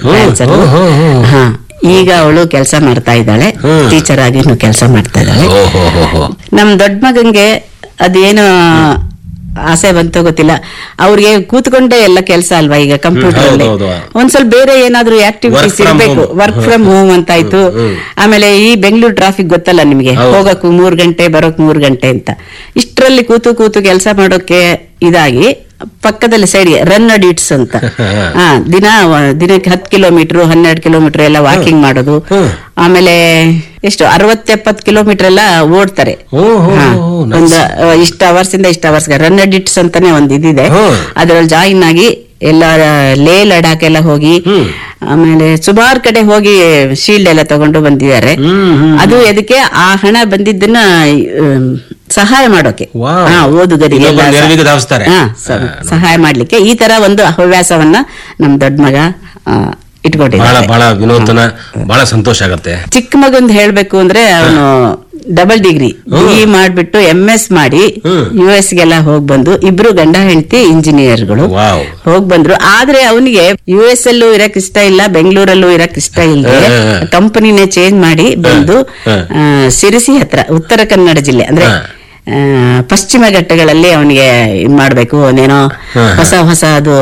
Transfer ಓ, ಹೋ, ಹೋ. ಹಾ ಈಗ ಅವಳು ಕೆಲಸ ಮಾಡ್ತಾ ಇದ್ದಾಳೆ ಹ್ಮ್. ಟೀಚರ್ ಆಗಿ ಕೆಲಸ ಮಾಡ್ತಾ ಇದ್ದಾಳೆ ಓಹೋ ಹೋ ಹೋ ನಮ್ ದೊಡ್ಡ ಮಗಂಗೆ ಅದೇನು ಆಸೆ ಬಂತೋ ಗೊತ್ತಿಲ್ಲ ಅವ್ರಿಗೆ ಕೂತ್ಕೊಂಡೇ ಎಲ್ಲ ಕೆಲಸ ಅಲ್ವಾ ಈಗ ಕಂಪ್ಯೂಟರ್ ಅಲ್ಲಿ ಹೌದು, ಹೌದು. ಒಂದ್ ಸ್ವಲ್ಪ ಬೇರೆ ಏನಾದ್ರೂ ಆಕ್ಟಿವಿಟೀಸ್ Work from ಇರ್ಬೇಕು home. ವರ್ಕ್ ಫ್ರಮ್ ಹೋಮ್ ಅಂತ ಆಯ್ತು ಆಮೇಲೆ ಈ ಬೆಂಗಳೂರು ಟ್ರಾಫಿಕ್ ಗೊತ್ತಲ್ಲ ನಿಮ್ಗೆ ಹೌದು. ಹೋಗಕ್ಕೂ ಮೂರ್ ಗಂಟೆ ಬರೋಕ್ ಮೂರ್ ಗಂಟೆ ಅಂತ ಇಷ್ಟರಲ್ಲಿ ಕೂತು ಕೂತು ಕೆಲಸ ಮಾಡೋಕೆ ಇದಾಗಿ ಪಕ್ಕದಲ್ಲಿ ಸೈಡ್ಗೆ ರನ್ ಅಡಿಟ್ಸ್ ಅಂತ ಹಾ ದಿನ ದಿನಕ್ಕೆ ಹತ್ತು ಕಿಲೋಮೀಟರ್ ಹನ್ನೆರಡು ಕಿಲೋಮೀಟರ್ ಎಲ್ಲ ವಾಕಿಂಗ್ ಮಾಡೋದು ಹ್ಮ್. ಆಮೇಲೆ ಎಷ್ಟು ಅರವತ್ತೆಪ್ಪತ್ತು ಕಿಲೋಮೀಟರ್ ಎಲ್ಲ ಓಡ್ತಾರೆ ಓ, ಹೋ, ಹಾ. ಹೋ, nice. ಒಂದು ಆ, ಇಷ್ಟ ಅವರ್ಸ್ ಇಂದ ಇಷ್ಟ ಅವರ್ಸ್ ರನ್ ಅಡಿಟ್ಸ್ ಅಂತಾನೆ ಒಂದ್ ಇದಿದೆ ಹ್ಮ್. ಅದ್ರಲ್ಲಿ ಜಾಯಿನ್ ಆಗಿ ಎಲ್ಲ ಲೇ ಲಡಾಖ್ ಎಲ್ಲ ಹೋಗಿ ಹ್ಮ್. ಆಮೇಲೆ ಸುಮಾರು ಕಡೆ ಹೋಗಿ ಶೀಲ್ಡ್ ಎಲ್ಲ ತಗೊಂಡು ಬಂದಿದ್ದಾರೆ ಹ್ಮ್, ಹ್ಮ್, ಅದು ಎದಕ್ಕೆ ಆ ಹಣ ಬಂದಿದ್ದನ್ನ ಆಮ್, ಸಹಾಯ ಮಾಡೋಕೆ ವಾವ್. ಹಾ, ಓದುಗರಿಗೆ ಎಲ್ಲ ಇನ್ನೊಬ್ಬರ ಸ- ನೆರವಿಗೆ ಧಾವಿಸ್ತಾರೆ. ಹಾ, ಸ- ಸಹಾಯ ಮಾಡ್ಲಿಕ್ಕೆ ಈ ತರ ಒಂದು ಹವ್ಯಾಸವನ್ನ ನಮ್ ದೊಡ್ಡ ಮಗ ಆ, ಬಹಳ ಇಟ್ಕೊಂಡಿದ್ದಾರೆ ಬಹಳ ವಿನೂತನ ಬಹಳ ಸಂತೋಷ ಆಗತ್ತೆ ಚಿಕ್ಕ ಮಗಂದ್ ಹೇಳ್ಬೇಕು ಅಂದ್ರೆ ಅವನು ಡಬಲ್ ಡಿಗ್ರಿ ಬಿ ಮಾಡ್ಬಿಟ್ಟು ಎಂ ಎಸ್ ಮಾಡಿ ಹ್ಮ್. ಯು ಎಸ್ ಗೆಲ್ಲ ಹೋಗ್ ಬಂದು ಇಬ್ರು ಗಂಡ ಹೆಂಡತಿ ಇಂಜಿನಿಯರ್ಗಳು ವಾವ್ ಹೋಗ್ ಬಂದ್ರು ಆದ್ರೆ ಅವನಿಗೆ ಯು ಎಸ್ ಅಲ್ಲೂ ಇರಕ್ ಇಷ್ಟ ಇಲ್ಲ ಬೆಂಗಳೂರಲ್ಲೂ ಇರಕ್ ಇಷ್ಟ ಇಲ್ಲದೆ ಹಾ, ಹಾ, ಹಾ. ಕಂಪನಿನೇ ಚೇಂಜ್ ಮಾಡಿ ಬಂದು ಹಾ. ಆ, ಸಿರಿಸಿ ಹತ್ರ ಉತ್ತರ ಕನ್ನಡ ಜಿಲ್ಲೆ ಅಂದ್ರೆ ಹಾ. ಆ, ಪಶ್ಚಿಮ ಘಟ್ಟಗಳಲ್ಲಿ ಅವನಿಗೆ ಇದ್ ಮಾಡ್ಬೇಕು ಅವನೇನೋ ಹಾ, ಹಾ. ಹೊಸ ಹೊಸ ಅದು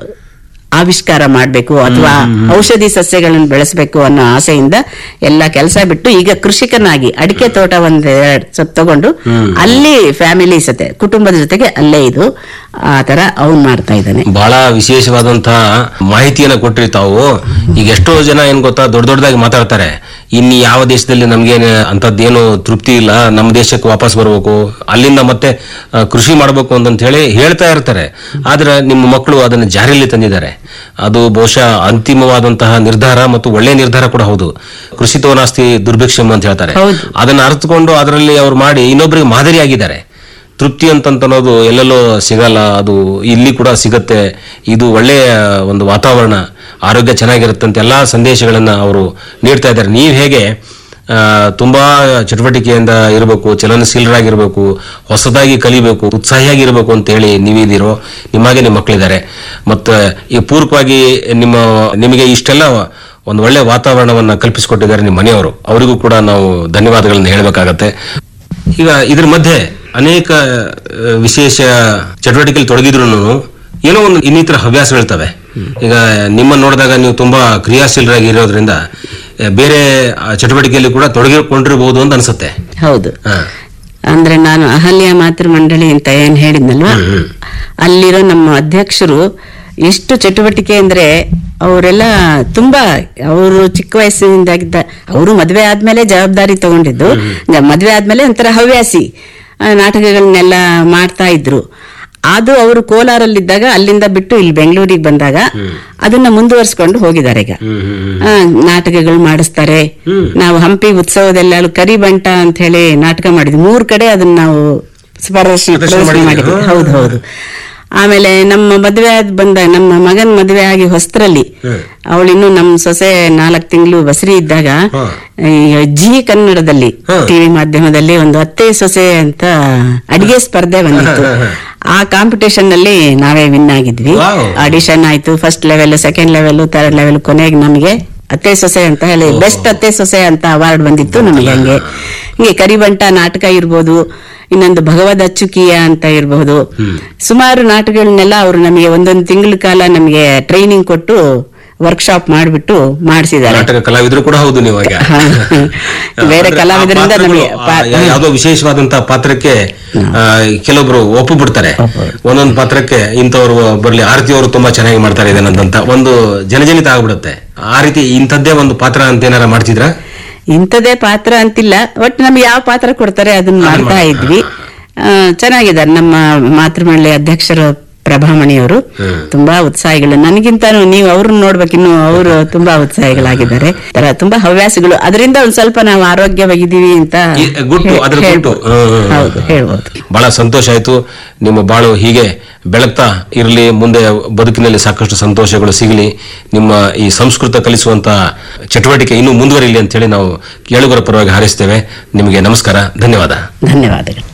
ಆವಿಷ್ಕಾರ ಮಾಡ್ಬೇಕು ಅಥವಾ ಔಷಧಿ ಸಸ್ಯಗಳನ್ನು ಬೆಳೆಸಬೇಕು ಅನ್ನೋ ಆಸೆಯಿಂದ ಎಲ್ಲ ಕೆಲಸ ಬಿಟ್ಟು ಈಗ ಕೃಷಿಕನಾಗಿ ಅಡಿಕೆ ತೋಟ ಒಂದ್ ಎರಡ್ ಸ್ವಲ್ಪ ತಗೊಂಡು ಅಲ್ಲಿ ಫ್ಯಾಮಿಲಿ ಸತೆ ಕುಟುಂಬದ ಜೊತೆಗೆ ಅಲ್ಲೇ ಇದು ಆ ತರ ಅವ್ನ್ ಮಾಡ್ತಾ ಇದ್ದಾನೆ ಬಹಳ ವಿಶೇಷವಾದಂತಹ ಮಾಹಿತಿಯನ್ನ ಕೊಟ್ರಿ ತಾವು ಈಗ ಎಷ್ಟೋ ಜನ ಏನ್ ಗೊತ್ತಾ ದೊಡ್ಡ ದೊಡ್ಡದಾಗಿ ಮಾತಾಡ್ತಾರೆ ಇನ್ನು ಯಾವ ದೇಶದಲ್ಲಿ ನಮ್ಗೇನು ಅಂತದ್ದೇನು ತೃಪ್ತಿ ಇಲ್ಲ ನಮ್ಮ ದೇಶಕ್ಕೆ ವಾಪಸ್ ಬರ್ಬೇಕು ಅಲ್ಲಿಂದ ಮತ್ತೆ ಆ, ಕೃಷಿ ಮಾಡಬೇಕು ಅಂತ ಹೇಳಿ ಹೇಳ್ತಾ ಇರ್ತಾರೆ ಆದ್ರೆ ನಿಮ್ಮ ಮಕ್ಕಳು ಅದನ್ನು ಜಾರಿಯಲ್ಲಿ ತಂದಿದ್ದಾರೆ ಅದು ಬಹುಶಃ ಅಂತಿಮವಾದಂತಹ ನಿರ್ಧಾರ ಮತ್ತು ಒಳ್ಳೆಯ ನಿರ್ಧಾರ ಕೂಡ ಹೌದು ಕೃಷಿತೋ ನಾಸ್ತಿ ದುರ್ಭಿಕ್ಷಮ್ ಅಂತ ಹೇಳ್ತಾರೆ ಹೌದು. ಅದನ್ನ ಅರ್ಥಕೊಂಡು ಅದರಲ್ಲಿ ಅವ್ರು ಮಾಡಿ ಇನ್ನೊಬ್ಬರಿಗೆ ಮಾದರಿಯಾಗಿದ್ದಾರೆ ತೃಪ್ತಿ ಅಂತಂತ ಅನ್ನೋದು ಎಲ್ಲೆಲ್ಲೋ ಸಿಗಲ್ಲ ಅದು ಇಲ್ಲಿ ಕೂಡ ಸಿಗತ್ತೆ ಇದು ಒಳ್ಳೆಯ ಒಂದು ವಾತಾವರಣ ಆರೋಗ್ಯ ಚೆನ್ನಾಗಿರುತ್ತೆ ಅಂತ ಎಲ್ಲಾ ಸಂದೇಶಗಳನ್ನ ಅವರು ನೀಡ್ತಾ ಇದ್ದಾರೆ ನೀವು ಹೇಗೆ ಆ, ತುಂಬಾ ಚಟುವಟಿಕೆಯಿಂದ ಇರಬೇಕು ಚಲನಶೀಲರಾಗಿರ್ಬೇಕು ಹೊಸದಾಗಿ ಕಲಿಬೇಕು ಉತ್ಸಾಹಿಯಾಗಿರ್ಬೇಕು ಅಂತ ಹೇಳಿ ನೀವಿದ್ದೀರೋ ನಿಮಗೆ ನಿಮ್ಮ ಮಕ್ಕಳಿದ್ದಾರೆ ಮತ್ತೆ ಈ ಪೂರ್ವಕವಾಗಿ ನಿಮ್ಮ ನಿಮಗೆ ಇಷ್ಟೆಲ್ಲ ಒಂದು ಒಳ್ಳೆ ವಾತಾವರಣವನ್ನ ಕಲ್ಪಿಸಿಕೊಟ್ಟಿದ್ದಾರೆ ನಿಮ್ಮ ಮನೆಯವರು ಅವರಿಗೂ ಕೂಡ ನಾವು ಧನ್ಯವಾದಗಳನ್ನು ಹೇಳಬೇಕಾಗತ್ತೆ ಈಗ ಇದ್ರ ಮಧ್ಯೆ ಅನೇಕ ಆ, ವಿಶೇಷ ಚಟುವಟಿಕೆಯಲ್ಲಿ ತೊಡಗಿದ್ರು ಏನೋ ಒಂದು ಇನ್ನಿತರ ಹವ್ಯಾಸಗಳಿರ್ತವೆ ಈಗ ನಿಮ್ಮನ್ನು ನೋಡಿದಾಗ ನೀವು ತುಂಬಾ ಕ್ರಿಯಾಶೀಲರಾಗಿ ಇರೋದ್ರಿಂದ ಆ, ಬೇರೆ ಆ, ಚಟುವಟಿಕೆಯಲ್ಲಿ ಕೂಡ ತೊಡಗಿಕೊಂಡಿರ್ಬೋದು ಅಂತ ಅನ್ಸುತ್ತೆ ಹೌದು ಹಾ. ಅಂದ್ರೆ ನಾನು ಅಹಲ್ಯ ಮಾತೃ ಮಂಡಳಿ ಅಂತ ಏನ್ ಹೇಳಿದ್ನಲ್ವಾ ಅಲ್ಲಿರೋ ನಮ್ಮ ಅಧ್ಯಕ್ಷರು ಎಷ್ಟು ಚಟುವಟಿಕೆ ಅಂದ್ರೆ ಅವರೆಲ್ಲ ತುಂಬಾ ಅವರು ಚಿಕ್ಕ ವಯಸ್ಸಿನಿಂದಾಗಿದ್ದ ಅವರು ಮದ್ವೆ ಆದ್ಮೇಲೆ ಜವಾಬ್ದಾರಿ ತಗೊಂಡಿದ್ದು ಮದ್ವೆ ಆದ್ಮೇಲೆ ಒಂಥರ ಹವ್ಯಾಸಿ ಆ, ನಾಟಕಗಳನ್ನೆಲ್ಲ ಮಾಡ್ತಾ ಇದ್ರು ಅದು ಅವರು ಕೋಲಾರಲ್ಲಿದ್ದಾಗ ಅಲ್ಲಿಂದ ಬಿಟ್ಟು ಇಲ್ಲಿ ಬೆಂಗಳೂರಿಗೆ ಬಂದಾಗ ಅದನ್ನ ಮುಂದುವರಿಸ್ಕೊಂಡು ಹೋಗಿದ್ದಾರೆ ಈಗ ಆ, ನಾಟಕಗಳು ಮಾಡಿಸ್ತಾರೆ ನಾವು ಹಂಪಿ ಉತ್ಸವದೆಲ್ಲ ಕರಿಬಂಟ ಅಂತ ಹೇಳಿ ನಾಟಕ ಮಾಡಿದ್ವಿ ಮೂರ್ ಕಡೆ ಅದನ್ನ ನಾವು ಪ್ರದರ್ಶನ ಪ್ರದರ್ಶನ ಪ್ರದರ್ಶನ ಮಾಡಿದ್ದೀರಿ. ಮಾಡಿದ್ವಿ ಹೌದು ಹೌದು ಆಮೇಲೆ ನಮ್ಮ ಮದುವೆ ಆದ್ ಬಂದ ನಮ್ಮ ಮಗನ್ ಮದುವೆ ಆಗಿ ಹೊಸ್ತ್ರಲ್ಲಿ ಅವಳಿನ್ನು ನಮ್ಮ ಸೊಸೆ ನಾಲ್ಕು ತಿಂಗಳು ಬಸರಿ ಇದ್ದಾಗ ಹಾ. ಈ ಜಿ ಕನ್ನಡದಲ್ಲಿ ಹಾ. ಟಿವಿ ಮಾಧ್ಯಮದಲ್ಲಿ ಒಂದು ಅತ್ತೆ ಸೊಸೆ ಅಂತ ಅಡಿಗೆ ಸ್ಪರ್ಧೆ ಬಂದಿತ್ತು ಆ ಕಾಂಪಿಟೇಷನ್ ನಲ್ಲಿ ನಾವೇ ವಿನ್ ಆಗಿದ್ವಿ Wow. ಆಡಿಷನ್ ಆಯ್ತು first level second level third level ಕೊನೆಗೆ ನಮಗೆ ಅತ್ತೆ ಸೊಸೆ ಅಂತ ಹೇಳಿ ಬೆಸ್ಟ್ ಅತ್ತೆ ಸೊಸೆ ಅಂತ ಅವಾರ್ಡ್ ಬಂದಿತ್ತು ನಮಗೆ ಹಂಗೆ ಹಿಂಗೆ ಕರಿಬಂಟ ನಾಟಕ ಇರ್ಬೋದು ಇನ್ನೊಂದು ಭಗವದ್ ಅಚ್ಚುಕಿಯ ಅಂತ ಇರಬಹುದು ಸುಮಾರು ನಾಟಕಗಳನ್ನೆಲ್ಲ ಅವರು ನಮಗೆ ಒಂದೊಂದು ತಿಂಗಳ ಕಾಲ ನಮಗೆ ಟ್ರೈನಿಂಗ್ ಕೊಟ್ಟು ವರ್ಕ್ಶಾಪ್ ಮಾಡಿಬಿಟ್ಟು ಮಾಡಿಸಿದ್ದಾರೆ ನಾಟಕ ಕಲಾವಿದರು ಕೂಡ ಹೌದು ನೀವು ಈಗ ಹಾ. ಬೇರೆ ಅಂದ್ರೆ ಆ ಕಲಾವಿದರಿಂದ ಪಾತ್ರಗಳು, ನಮಗೆ ಆ, ಪಾ- ಯಾ- ಯಾವ್ದೋ ವಿಶೇಷವಾದಂತಹ ಪಾತ್ರಕ್ಕೆ ಆ, ಕೆಲವೊಬ್ರು ಒಪ್ಪು ಬಿಡ್ತಾರೆ ಒಂದೊಂದು ಪಾತ್ರಕ್ಕೆ ಇಂಥವ್ರು ಬರ್ಲಿ ಆರತಿ ಅವರು ತುಂಬಾ ಚೆನ್ನಾಗಿ ಮಾಡ್ತಾರೆ ಇದನ್ನಂತ ಒಂದು ಜನಜನಿತ ಆಗ್ಬಿಡುತ್ತೆ ಆ ರೀತಿ ಇಂಥದ್ದೇ ಒಂದು ಪಾತ್ರ ಅಂತ ಏನಾರ ಮಾಡ್ತಿದ್ರ ಇಂಥದೇ ಪಾತ್ರ ಅಂತಿಲ್ಲ ಒಟ್ಟು ನಮ್ಗೆ ಯಾವ ಪಾತ್ರ ಕೊಡ್ತಾರೆ ಅದನ್ನ ಮಾಡ್ತಾ ಇದ್ವಿ ಆ, ಚೆನ್ನಾಗಿದ್ದಾರೆ ನಮ್ಮ ಮಾತೃಮಂಡಳಿ ಅಧ್ಯಕ್ಷರು ಪ್ರಭಾಮಣಿಯವರು ತುಂಬಾ ಉತ್ಸಾಹಿಗಳು ನನಗಿಂತಾನು ನೀವು ಅವ್ರನ್ನ ನೋಡ್ಬೇಕು ಇನ್ನು ಅವರು ತುಂಬಾ ಉತ್ಸಾಹಿಗಳಾಗಿದ್ದಾರೆ ತರ ತುಂಬಾ ಹವ್ಯಾಸಗಳು ಅದರಿಂದ ಒಂದ್ ಸ್ವಲ್ಪ ನಾವು ಆರೋಗ್ಯವಾಗಿದ್ದೀವಿ ಅಂತ ಈ ಗುಟ್ಟು, ಹೇ- ಅದ್ರ ಗುಟ್ಟು. ಹೇಳ್ಬೋದು. ಹ್ಮ್, ಹ್ಮ್, ಹ್ಮ್. ಹೌದು ಹೇಳ್ಬೋದು ಬಹಳ ಸಂತೋಷ ಆಯ್ತು ನಿಮ್ಮ ಬಾಳು ಹೀಗೆ ಬೆಳಗ್ತಾ ಇರಲಿ ಮುಂದೆ ಬದುಕಿನಲ್ಲಿ ಸಾಕಷ್ಟು ಸಂತೋಷಗಳು ಸಿಗಲಿ ನಿಮ್ಮ ಈ ಸಂಸ್ಕೃತ ಕಲಿಸುವಂತ ಚಟುವಟಿಕೆ ಇನ್ನೂ ಮುಂದುವರಿಲಿ ಅಂತ ಹೇಳಿ ನಾವು ಕೇಳುಗರ ಪರವಾಗಿ ಹಾರೈಸ್ತೇವೆ ನಿಮಗೆ ನಮಸ್ಕಾರ ಧನ್ಯವಾದ ಧನ್ಯವಾದಗಳು